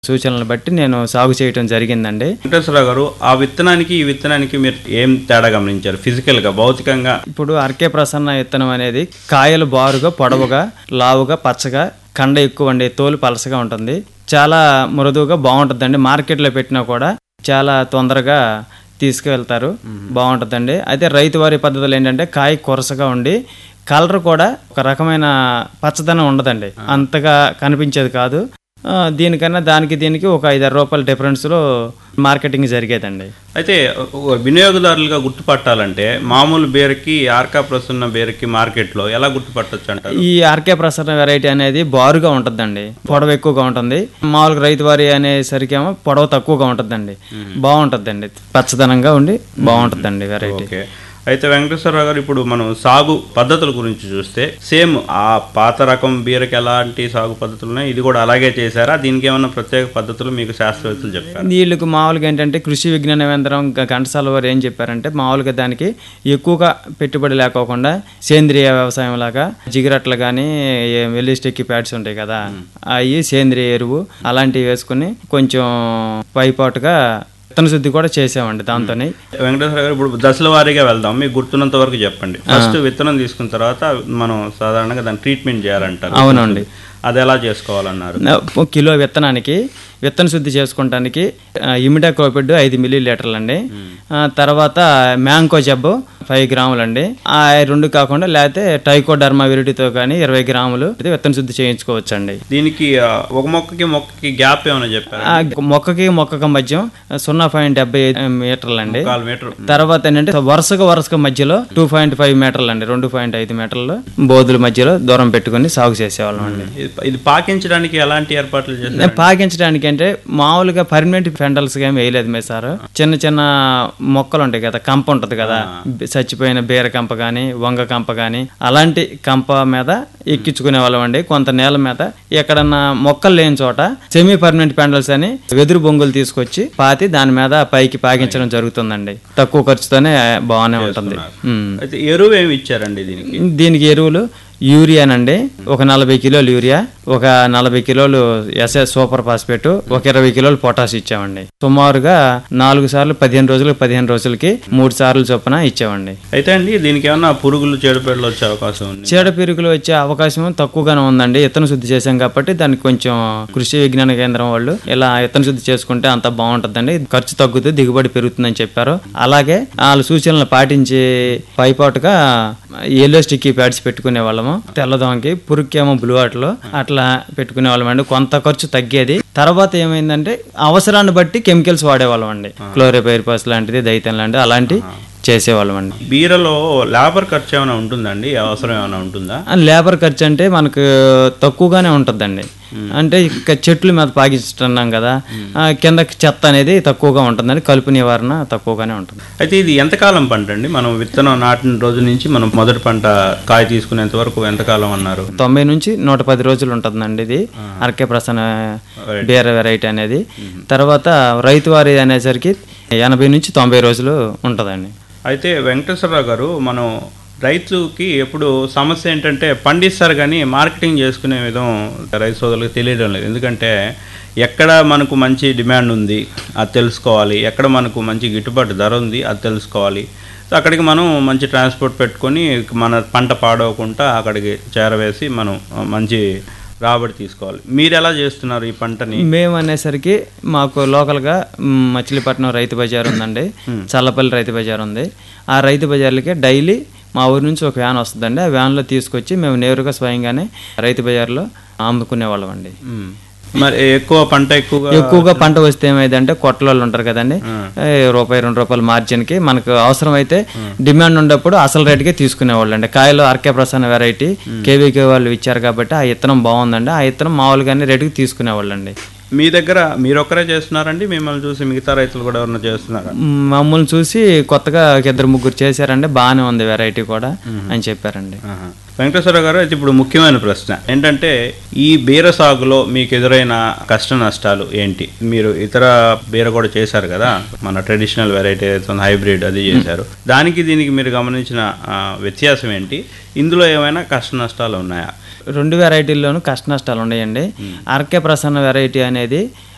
సూచనలు బట్టి నేను సాగు చేయటం జరిగిందండి వెంకటేశ్వరరావు గారు ఆ విత్తనానికి ఈ విత్తనానికి మీరు ఏం తేడా గమనించారు ఫిజికల్ గా భౌతికంగా ఇప్పుడు అరకే ప్రసన్న విత్తనం అనేది కాయలు బారుగా పొడవుగా లావుగా పచ్చగా కండ ఎక్కువ ఉండే తోలు పలసగా ఉంటుంది చాలా మృదువుగా బాగుంటుందండి మార్కెట్లో పెట్టినా కూడా చాలా తొందరగా తీసుకువెళ్తారు బాగుంటుందండి అయితే రైతు వారి పద్ధతులు ఏంటంటే కాయ కొరసగా ఉండి కలర్ కూడా ఒక రకమైన పచ్చదనం ఉండదండి అంతగా కనిపించేది కాదు ఆ, దీనికన్నా దానికి దీనికి ఒక ఐదారు రూపాయల డిఫరెన్స్లో మార్కెటింగ్ జరిగేదండి అయితే ఒక వినియోగదారులుగా గుర్తుపట్టాలంటే మామూలు బేరకి ఆర్కా ప్రస్తున్న బేరకి మార్కెట్లో ఎలా గుర్తుపట్టొచ్చు అంటారు ఈ ఆర్కే ప్రసన్న వెరైటీ అనేది బారుగా ఉంటుందండి పొడవు ఎక్కువగా ఉంటుంది మామూలుగా రైతు వారి అనేసరికి ఏమో పొడవు తక్కువగా ఉంటుందండి బాగుంటుందండి పచ్చదనంగా ఉండి బాగుంటుందండి వెరైటీ ఓకే అయితే వెంకటేశ్వరరావు గారు ఇప్పుడు మనం సాగు పద్ధతుల గురించి చూస్తే సేమ్ ఆ పాత రకం బీరకి ఎలాంటి సాగు పద్ధతులు ఉన్నాయి ఇది కూడా అలాగే చేశారా దీనికి ఏమైనా ప్రత్యేక పద్ధతులు మీకు శాస్త్రవేత్తలు చెప్పారు వీళ్ళకి మామూలుగా ఏంటంటే కృషి విజ్ఞాన కేంద్రం గ- ఘంటసాల వారు ఏం చెప్పారంటే మామూలుగా దానికి ఎక్కువగా పెట్టుబడి లేకోకుండా సేంద్రియ వ్యవసాయం లాగా జిగిరట్లు కానీ వెల్లి స్టిక్కి ప్యాడ్స్ ఉంటాయి కదా అవి సేంద్రియ ఎరువు అలాంటివి వేసుకుని కొంచెం పైపాటుగా విత్తన శుద్ధి కూడా చేసామండి దాంతోనే వెంకటేశ్వర గారు ఇప్పుడు దశల వారీగా వెళ్దాం మీకు గుర్తున్నంత వరకు చెప్పండి ఫస్ట్ విత్తనం తీసుకున్న తర్వాత మనం సాధారణంగా దాన్ని ట్రీట్మెంట్ చేయాలంటారు అవునండి అది ఎలా చేసుకోవాలన్నారు ఒక కిలో విత్తనానికి విత్తన శుద్ధి చేసుకోవటానికి ఇమిడా కోపెడ్ ఐదు మిల్లీ లీటర్లు అండి ఆ, తర్వాత మ్యాంకో జబ్బు ఫైవ్ గ్రాములు అండి ఆ రెండు కాకుండా లేకపోతే టైకోడర్మా విరిడితో కానీ ఇరవై గ్రాములు ఇది విత్తన శుద్ధి చేయించుకోవచ్చు అండి దీనికి ఆ, ఒక మొక్కకి మొక్కకి గ్యాప్ ఏమైనా చెప్పారు ఆ మొక్కకి మొక్కకి మధ్య సున్నా పాయింట్ డెబ్బై ఐదు మీటర్లు అండి కాలు మీటర్ తర్వాత ఏంటంటే వరుసగా వరుసగా మధ్యలో టూ పాయింట్ ఫైవ్ మీటర్లు అండి రెండు పాయింట్ ఐదు మీటర్లు బోధుల మధ్యలో దూరం పెట్టుకుని సాగు చేసేవాళ్ళం అండి ఇది- ఇది పాకించడానికి ఎలాంటి ఏర్పాట్లు చేశారు పాకించడానికి అంటే మామూలుగా పర్మనెంట్ ఫెండల్స్ గా ఏమి వేయలేదు మే సార్ చిన్న చిన్న మొక్కలు ఉంటాయి కదా కంప ఉంటది కదా చచ్చిపోయిన బీర కంప గాని వంగ కంప గాని అలాంటి కంప మీద ఎక్కించుకునే వాళ్ళం అండి కొంత నేల మీద ఎక్కడన్నా మొక్కలు లేని చోట సెమీ పర్మనెంట్ పెండల్స్ అని వెదురు బొంగులు తీసుకొచ్చి పాతి దాని మీద పైకి పాకించడం జరుగుతుందండి తక్కువ ఖర్చుతోనే బాగానే ఉంటుంది ఉమ్. అయితే ఎరువు ఏమి ఇచ్చారండి దీనికి దీనికి ఎరువులు యూరియానండి ఒక నలభై కిలోలు యూరియా ఒక నలభై కిలోలు ఎస్ఎస్ సూపర్ ఫాస్ఫేట్ ఒక ఇరవై కిలోలు పొటాష్ ఇచ్చామండి సుమారుగా నాలుగు సార్లు పదిహేను రోజులకు పదిహేను రోజులకి మూడు సార్లు చొప్పున ఇచ్చామండి అయితే అండి దీనికి ఏమన్నా పురుగులు చీడపీడలు వచ్చే అవకాశం ఉంది చీడ పిరుగులు వచ్చే అవకాశం తక్కువగానే ఉందండి ఇత్తన శుద్ధి చేశాం కాబట్టి దానికి కొంచెం కృషి విజ్ఞాన కేంద్రం వాళ్ళు ఇలా ఇత్తన శుద్ధి చేసుకుంటే అంత బాగుంటుందండి ఖర్చు తగ్గుతుంది దిగుబడి పెరుగుతుందని చెప్పారు అలాగే వాళ్ళ సూచనలు పాటించి పైపాటుగా ఎల్లో స్టిక్కీ ప్యాడ్స్ పెట్టుకునే వాళ్ళము తెల్లదోమకి పురుక్కేమో బ్లూ అట్లు అట్లా పెట్టుకునే వాళ్ళం అండి కొంత ఖర్చు తగ్గేది తర్వాత ఏమైందంటే అవసరాన్ని బట్టి కెమికల్స్ వాడేవాళ్ళం అండి క్లోరోపైరిపాస్ లాంటిది దైతం లాంటిది అలాంటి చేసేవాళ్ళం అండి బీరలో లేబర్ ఖర్చు ఏమైనా ఉంటుందండి అవసరం ఏమైనా ఉంటుందా ఆ లేబర్ ఖర్చు అంటే మనకు తక్కువగానే ఉంటుందండి అంటే ఇక చెట్లు మీద పాకిస్తున్నాం కదా ఆ కిందకి చెత్త అనేది తక్కువగా ఉంటుందండి కలుపు నివారణ తక్కువగానే ఉంటుంది అయితే ఇది ఎంతకాలం పంట అండి మనం విత్తనం నాటిన రోజు నుంచి మనం మొదటి పంట కాయ తీసుకునేంత వరకు ఎంతకాలం అన్నారు తొంభై నుంచి నూట పది రోజులు ఉంటుందండి ఇది అరకే ప్రసన్న బీర వెరైటీ అనేది తర్వాత రైతు వారి అనేసరికి ఎనభై నుంచి తొంభై రోజులు ఉంటుందండి అయితే వెంకటేశ్వరరావు గారు మనం రైతుకి ఎప్పుడు సమస్య ఏంటంటే పండిస్తారు కానీ మార్కెటింగ్ చేసుకునే విధం రైతు సోదరులకు తెలియడం లేదు ఎందుకంటే ఎక్కడ మనకు మంచి డిమాండ్ ఉంది అది తెలుసుకోవాలి ఎక్కడ మనకు మంచి గిట్టుబాటు ధర ఉంది అది తెలుసుకోవాలి సో అక్కడికి మనం మంచి ట్రాన్స్పోర్ట్ పెట్టుకొని మన పంట పాడవకుండా అక్కడికి చేరవేసి మనం మంచి రాబడి తీసుకోవాలి మీరు ఎలా చేస్తున్నారు ఈ పంటని మేము అనేసరికి మాకు లోకల్గా మ్, మచిలీపట్నం రైతు బజార్ ఉందండి చల్లపల్లి రైతు బజార్ ఉంది ఆ రైతు బజార్లకి డైలీ మా ఊరి నుంచి ఒక వ్యాన్ వస్తుందండి ఆ వ్యాన్లో తీసుకొచ్చి మేము నేరుగా స్వయంగానే రైతు బజార్లో అమ్ముకునే వాళ్ళం అండి మ్మ్. మరి ఎక్కువ పంట ఎక్కువగా ఎక్కువగా పంట వస్తే ఏమైందంటే కొట్టలోళ్ళు ఉంటారు కదండి ఏ, రూపాయి రెండు రూపాయల మార్జిన్ కి మనకు అవసరం అయితే డిమాండ్ ఉన్నప్పుడు అసలు రేటుకే తీసుకునేవాళ్ళు అండి కాయలు ఆర్కే ప్రసన్న వెరైటీ కేవీకే వాళ్ళు ఇచ్చారు కాబట్టి ఆ ఇత్తనం బాగుందండి ఆ ఇత్తనం మామూలుగానే రేటుకి తీసుకునేవాళ్ళు అండి మీ దగ్గర మీరు ఒక్కరే చేస్తున్నారండి మిమ్మల్ని చూసి మిగతా రైతులు కూడా ఎవరైనా చేస్తున్నారా మమ్మల్ని చూసి కొత్తగా ఒక ఇద్దరు ముగ్గురు చేశారండి బాగానే ఉంది వెరైటీ కూడా అని చెప్పారండి ఆహా. వెంకటేశ్వర గారు అయితే ఇప్పుడు ముఖ్యమైన ప్రశ్న ఏంటంటే ఈ బీర సాగులో మీకు ఎదురైన కష్ట నష్టాలు ఏంటి మీరు ఇతర బీర కూడా చేశారు కదా మన ట్రెడిషనల్ వెరైటీ ఏదైతే హైబ్రిడ్ అది చేశారు దానికి దీనికి మీరు గమనించిన ఆ, వ్యత్యాసం ఏంటి ఇందులో ఏమైనా కష్ట నష్టాలు ఉన్నాయా రెండు వెరైటీల్లోనూ కష్ట నష్టాలు ఉన్నాయండి ఆర్కే ప్రసన్న వెరైటీ అనేది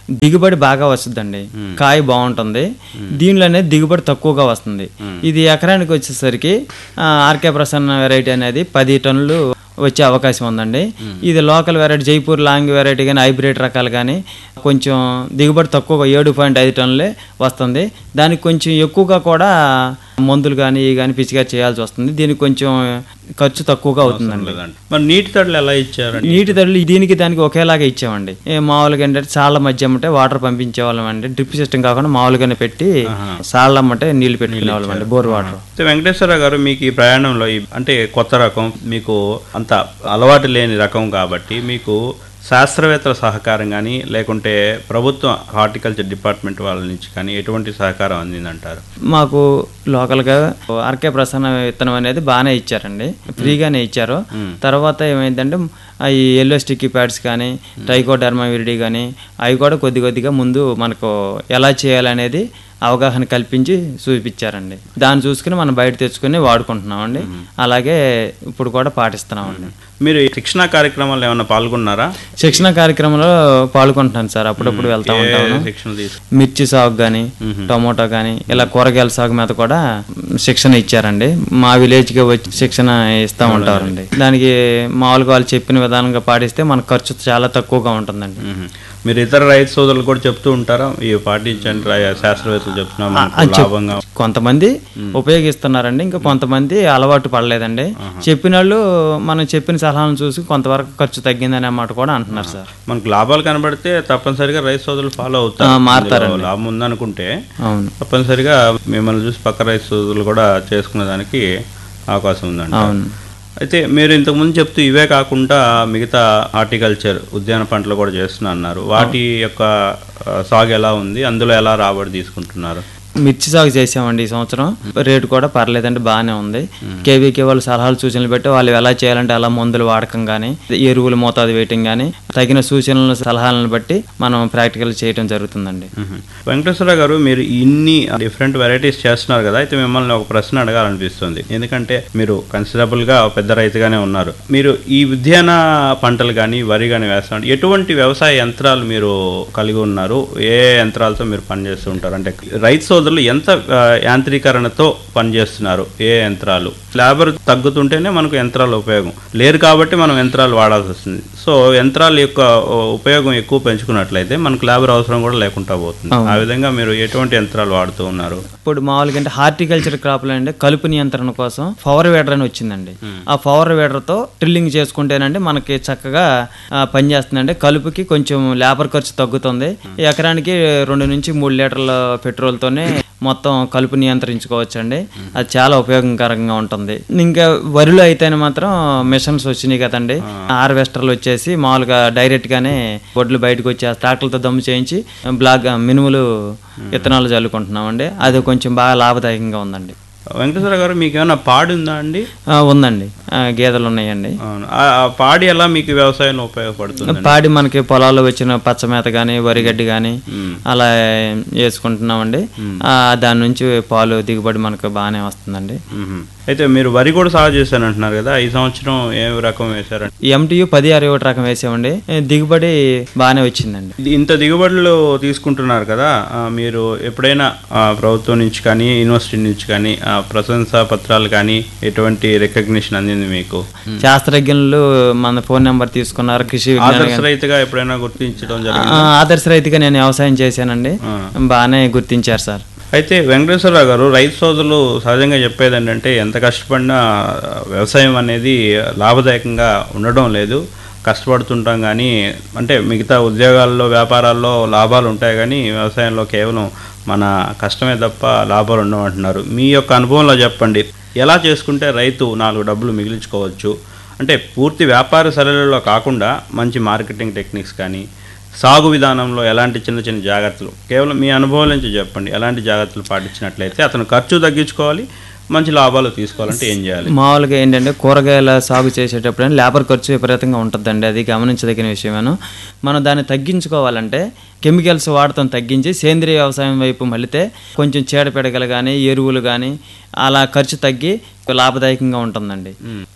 దిగుబడి బాగా వస్తుందండి కాయ బాగుంటుంది దీనిలో అనేది దిగుబడి తక్కువగా వస్తుంది ఇది ఎకరానికి వచ్చేసరికి ఆ, ఆర్కే ప్రసన్న వెరైటీ అనేది పది టన్నులు వచ్చే అవకాశం ఉందండి ఇది local variety Jaipur long variety కానీ హైబ్రిడ్ రకాలు కానీ కొంచెం దిగుబడి తక్కువగా ఏడు పాయింట్ ఐదు టన్నులే వస్తుంది దానికి కొంచెం ఎక్కువగా కూడా మందులు కానీ ఇవి కానీ పిచ్చిగా చేయాల్సి వస్తుంది దీనికి కొంచెం ఖర్చు తక్కువగా అవుతుందండి లేదండి మరి నీటి తడులు ఎలా ఇచ్చారండి నీటి తడులు దీనికి దానికి ఒకేలాగా ఇచ్చామండి ఏ మామూలుగా ఏంటంటే సాళ్ళ మధ్య అమ్మంటే వాటర్ పంపించే వాళ్ళం అండి డ్రిప్ సిస్టమ్ కాకుండా మామూలుగానే పెట్టి సాళ్ళ అమ్మంటే నీళ్లు పెట్టుకునే వాళ్ళం అండి బోర్ వాటర్ అయితే వెంకటేశ్వర గారు మీకు ఈ ప్రయాణంలో ఈ- అంటే కొత్త రకం మీకు అంత అలవాటు లేని రకం కాబట్టి మీకు శాస్త్రవేత్తల సహకారం కానీ లేకుంటే ప్రభుత్వ హార్టికల్చర్ డిపార్ట్మెంట్ వాళ్ళ నుంచి కానీ ఎటువంటి సహకారం అందిందంటారు మాకు లోకల్గా ఆర్కే ప్రసన్న విత్తనం అనేది బాగానే ఇచ్చారండి ఫ్రీగానే ఇచ్చారు తర్వాత ఏమైందంటే ఆ ఈ ఎల్లో స్టిక్కీ ప్యాడ్స్ కానీ టైకోడర్మా విరిడి కానీ అవి కూడా కొద్ది కొద్దిగా ముందు మనకు ఎలా చేయాలనేది అవగాహన కల్పించి చూపించారండి దాన్ని చూసుకుని మనం బయట తెచ్చుకొని వాడుకుంటున్నామండి అలాగే ఇప్పుడు కూడా పాటిస్తున్నామండి మీరు ఈ శిక్షణా కార్యక్రమాల్లో ఏమైనా పాల్గొన్నారా శిక్షణ కార్యక్రమంలో పాల్గొంటున్నాను సార్ అప్పుడప్పుడు వెళ్తా ఉంటాను శిక్షణ తీసుకు మిర్చి సాగు కానీ టొమాటో కానీ ఇలా కూరగాయల సాగు మీద కూడా శిక్షణ ఇచ్చారండి మా విలేజ్కి వచ్చి శిక్షణ ఇస్తూ ఉంటారండి దానికి మామూలుగా వాళ్ళు చెప్పిన విధానంగా పాటిస్తే మన ఖర్చు చాలా తక్కువగా ఉంటుందండి మ్మ్. మీరు ఇతర రైతు సోదరులు కూడా చెప్తూ ఉంటారా ఇవి పాటించండి రై- శాస్త్రవేత్తలు చెప్తున్నా మనకు అని చెప్- లాభంగా కొంతమంది ఉపయోగిస్తున్నారండి ఇంకా కొంతమంది అలవాటు పడలేదండి చెప్పిన వాళ్ళు మనం చెప్పిన సలహాలను చూసి కొంతవరకు ఖర్చు తగ్గిందనే మాట కూడా అంటున్నారు సార్ మనకు లాభాలు కనబడితే తప్పనిసరిగా రైతు సోదరులు ఫాలో ఆ, అవుతారు మారతారండి. ఇందులో లాభం ఉందనుకుంటే అవును తప్పనిసరిగా మిమ్మల్ని చూసి పక్క రైతు సోదరులు కూడా చేసుకునే దానికి అవకాశం ఉందండి అవును అయితే మీరు ఇంతకుముందు చెప్తూ ఇవే కాకుండా మిగతా హార్టికల్చర్ ఉద్యాన పంటలు కూడా చేస్తున్నా అన్నారు వాటి యొక్క ఆ, సాగు ఎలా ఉంది అందులో ఎలా రాబడి తీసుకుంటున్నారు మిర్చి సాగు చేసామండి ఈ సంవత్సరం రేటు కూడా పర్లేదండి బాగానే ఉంది కేవీకే వాళ్ళు సలహాలు సూచనలు పెట్టి వాళ్ళు ఎలా చేయాలంటే అలా మందులు వాడకం కానీ ఎరువులు మోతాదు వేయటం కానీ తగిన సూచనలు సలహాలను బట్టి మనం ప్రాక్టికల్ చేయటం జరుగుతుందండి మ్మ్. వెంకటేశ్వర గారు మీరు ఇన్ని డిఫరెంట్ వెరైటీస్ చేస్తున్నారు కదా అయితే మిమ్మల్ని ఒక ప్రశ్న అడగాలనిపిస్తుంది ఎందుకంటే మీరు కన్సిడరబుల్ గా పెద్ద రైతుగానే ఉన్నారు మీరు ఈ ఉద్యాన పంటలు కానీ వరి కానీ వేస్తున్నారు ఎటువంటి వ్యవసాయ యంత్రాలు మీరు కలిగి ఉన్నారు ఏ యంత్రాలతో మీరు పనిచేస్తూ ఉంటారు అంటే రైతు సోదరులు ఎంత ఆ, యాంత్రీకరణతో పనిచేస్తున్నారు ఏ యంత్రాలు లేబర్ తగ్గుతుంటేనే మనకు యంత్రాల ఉపయోగం లేరు కాబట్టి మనం యంత్రాలు వాడాల్సి వస్తుంది సో యంత్రాల యొక్క ఓ, ఉపయోగం ఎక్కువ పెంచుకున్నట్లయితే మనకు లేబర్ అవసరం కూడా లేకుండా పోతుంది ఆ విధంగా మీరు ఎటువంటి యంత్రాలు వాడుతూ ఉన్నారు ఇప్పుడు మామూలుగా అంటే హార్టికల్చర్ క్రాప్లో అంటే కలుపు నియంత్రణ కోసం పవర్ వేడర్ అని వచ్చిందండి ఆ పవర్ వేడర్తో డ్రిల్లింగ్ చేసుకుంటేనండి మనకి చక్కగా ఆ, పనిచేస్తుందండి కలుపుకి కొంచెం లేబర్ ఖర్చు తగ్గుతుంది ఎకరానికి రెండు నుంచి మూడు లీటర్ల పెట్రోల్తోనే మొత్తం కలుపు నియంత్రించుకోవచ్చండి అది చాలా ఉపయోగకరంగా ఉంటుంది ఇంకా వరిలో అయితేనే మాత్రం మిషన్స్ వచ్చినాయి కదండి హార్వెస్టర్లు వచ్చేసి మామూలుగా డైరెక్ట్ గానే వడ్లు బయటకు వచ్చి ట్రాక్టర్లతో దమ్ము చేయించి బ్లాక్ మినుములు విత్తనాలు చల్లుకుంటున్నామండి అది కొంచెం బాగా లాభదాయకంగా ఉందండి వెంకటేశ్వర గారు మీకు ఏమైనా పాడి ఉందా అండి ఆ, ఉందండి ఆ, గేదెలు ఉన్నాయండి అవును ఆ ఆ పాడి ఎలా మీకు వ్యవసాయంలో ఉపయోగపడుతుంది పాడి మనకి పొలాల్లో వచ్చిన పచ్చమేత కానీ వరిగడ్డి కానీ అలా వేసుకుంటున్నామండి ఆ, దాని నుంచి పాలు దిగుబడి మనకు బాగానే వస్తుందండి మ్మ్. అయితే మీరు వరి కూడా సాగు చేశాను అంటున్నారు కదా ఈ సంవత్సరం ఏ రకం వేశారండి ఎంటీయు పది అరవై ఒకటి రకం వేసామండి ఏ, దిగుబడి బాగానే వచ్చిందండి ఇది ఇంత దిగుబడులు తీసుకుంటున్నారు కదా ఆ, మీరు ఎప్పుడైనా ఆ, ప్రభుత్వం నుంచి కానీ యూనివర్సిటీ నుంచి కానీ ఆ, ప్రశంసా పత్రాలు కానీ ఎటువంటి రికగ్నిషన్ అందింది మీకు శాస్త్రజ్ఞులు మన ఫోన్ నెంబర్ తీసుకున్నారు కృషి విజ్ఞాన ఆదర్శ రైతుగా ఎప్పుడైనా గుర్తించడం జరిగింది ఆ, ఆదర్శ రైతుగా నేను వ్యవసాయం చేశానండి బాగానే గుర్తించారు సార్ అయితే వెంకటేశ్వరరావు గారు రైతు సోదరులు సహజంగా చెప్పేది ఏంటంటే ఎంత కష్టపడినా వ్యవసాయం అనేది లాభదాయకంగా ఉండడం లేదు కష్టపడుతుంటాం కానీ అంటే మిగతా ఉద్యోగాల్లో వ్యాపారాల్లో లాభాలు ఉంటాయి కానీ వ్యవసాయంలో కేవలం మన కష్టమే తప్ప లాభాలు ఉండవు అంటున్నారు మీ యొక్క అనుభవంలో చెప్పండి ఎలా చేసుకుంటే రైతు నాలుగు డబ్బులు మిగిలించుకోవచ్చు అంటే పూర్తి వ్యాపార సరళిలో కాకుండా మంచి మార్కెటింగ్ టెక్నిక్స్ కానీ సాగు విధానంలో ఎలాంటి చిన్న చిన్న జాగ్రత్తలు కేవలం మీ అనుభవం నుంచి చెప్పండి ఎలాంటి జాగ్రత్తలు పాటించినట్లయితే అతను ఖర్చు తగ్గించుకోవాలి మంచి లాభాలు తీసుకోవాలంటే ఏం చేయాలి మామూలుగా ఏంటంటే కూరగాయల సాగు చేసేటప్పుడు లేబర్ ఖర్చు విపరీతంగా ఉంటుందండి అది గమనించదగిన విషయమేను మనం దాన్ని తగ్గించుకోవాలంటే కెమికల్స్ వాడటం తగ్గించి సేంద్రియ వ్యవసాయం వైపు మళ్ళితే కొంచెం చీడపీడగలు కానీ ఎరువులు కానీ అలా ఖర్చు తగ్గి లాభదాయకంగా ఉంటుందండి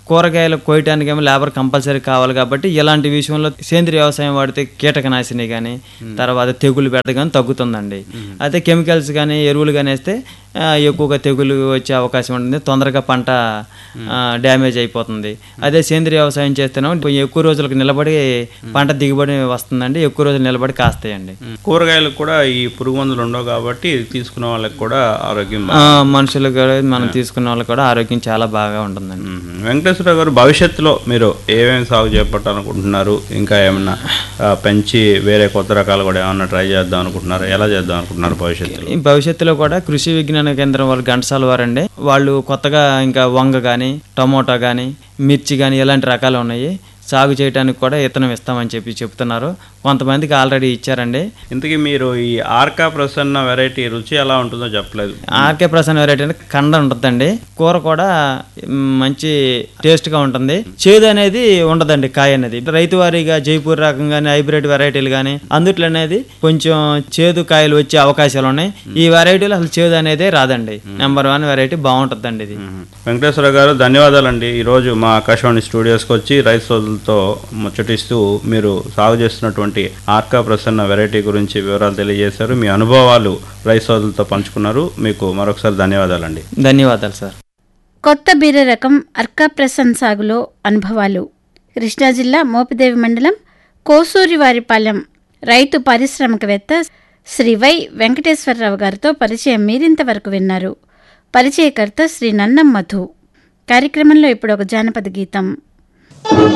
కూరగాయలు కోయటానికి ఏమో లేబర్ కంపల్సరీ కావాలి కాబట్టి ఇలాంటి విషయంలో సేంద్రియ వ్యవసాయం వాడితే కీటకనాశిని కానీ తర్వాత తెగులు పెడత కానీ తగ్గుతుందండి అయితే కెమికల్స్ కానీ ఎరువులు కానీ వేస్తే ఆ, ఎక్కువగా తెగులు వచ్చే అవకాశం ఉంటుంది తొందరగా పంట డ్యామేజ్ అయిపోతుంది అదే సేంద్రియ వ్యవసాయం చేస్తేనే కొంచెం ఎక్కువ రోజులకు నిలబడి పంట దిగుబడి వస్తుందండి ఎక్కువ రోజులు నిలబడి కాస్తాయండి కూరగాయలకు కూడా ఈ పురుగు మందులు ఉండవు కాబట్టి తీసుకున్న వాళ్ళకి కూడా ఆరోగ్యం ఆ, మనుషులు కూడా మనం తీసుకున్న వాళ్ళకి కూడా ఆరోగ్యం చాలా బాగా ఉంటుందండి మ్మ్. వెంకటేశ్వర గారు భవిష్యత్తులో మీరు ఏమేమి సాగు చేపట్టాలనుకుంటున్నారు ఇంకా ఏమన్నా ఆ, పెంచి వేరే కొత్త రకాలు కూడా ఏమన్నా ట్రై చేద్దాం అనుకుంటున్నారు ఎలా చేద్దాం అనుకుంటున్నారు భవిష్యత్తులో ఈ భవిష్యత్తులో కూడా కృషి విజ్ఞాన కేంద్రం వాళ్ళు ఘంటసాల వారండి వాళ్ళు కొత్తగా ఇంకా వంగ కానీ టమోటా కానీ మిర్చి కానీ ఇలాంటి రకాలు ఉన్నాయి సాగు చేయడానికి కూడా ఇతనం ఇస్తామని చెప్పి చెప్తున్నారు కొంతమందికి ఆల్రెడీ ఇచ్చారండి ఇంతకీ మీరు ఈ ఆర్కా ప్రసన్న వెరైటీ రుచి ఎలా ఉంటుందో చెప్పలేదు ఆర్కే ప్రసన్న వెరైటీ అంటే కండ ఉంటుందండి కూర కూడా మ్, మంచి టేస్ట్గా ఉంటుంది చేదు అనేది ఉండదండి కాయ అనేది రైతు వారీగా జైపూర్ రకం కానీ హైబ్రిడ్ వెరైటీలు కానీ అందుట్లో అనేది కొంచెం చేదు కాయలు వచ్చే అవకాశాలు ఉన్నాయి ఈ వెరైటీలో అసలు చేదు అనేది రాదండి నెంబర్ వన్ వెరైటీ బాగుంటుందండి ఇది మ్మ్. వెంకటేశ్వర గారు ధన్యవాదాలండి ఈరోజు మా ఆకాశవాణి స్టూడియోస్కి వచ్చి రైతు సోదరులతో ముచ్చటిస్తూ మీరు సాగు చేస్తున్నటువంటి ఆర్కా ప్రసన్న వెరైటీ గురించి వివరాలు తెలియజేశారు మీ అనుభవాలు రైతు సోదరులతో పంచుకున్నారు మీకు మరొకసారి ధన్యవాదాలండి ధన్యవాదాలు సార్ కొత్త బీర రకం అర్కాప్రసన్ సాగులో అనుభవాలు కృష్ణా జిల్లా మోపిదేవి మండలం కోసూరివారిపాలెం రైతు పారిశ్రామికవేత్త శ్రీ వై వెంకటేశ్వరరావు గారితో పరిచయం మీరింతవరకు విన్నారు పరిచయకర్త శ్రీ నన్నం మధు కార్యక్రమంలో ఇప్పుడు ఒక జానపద గీతం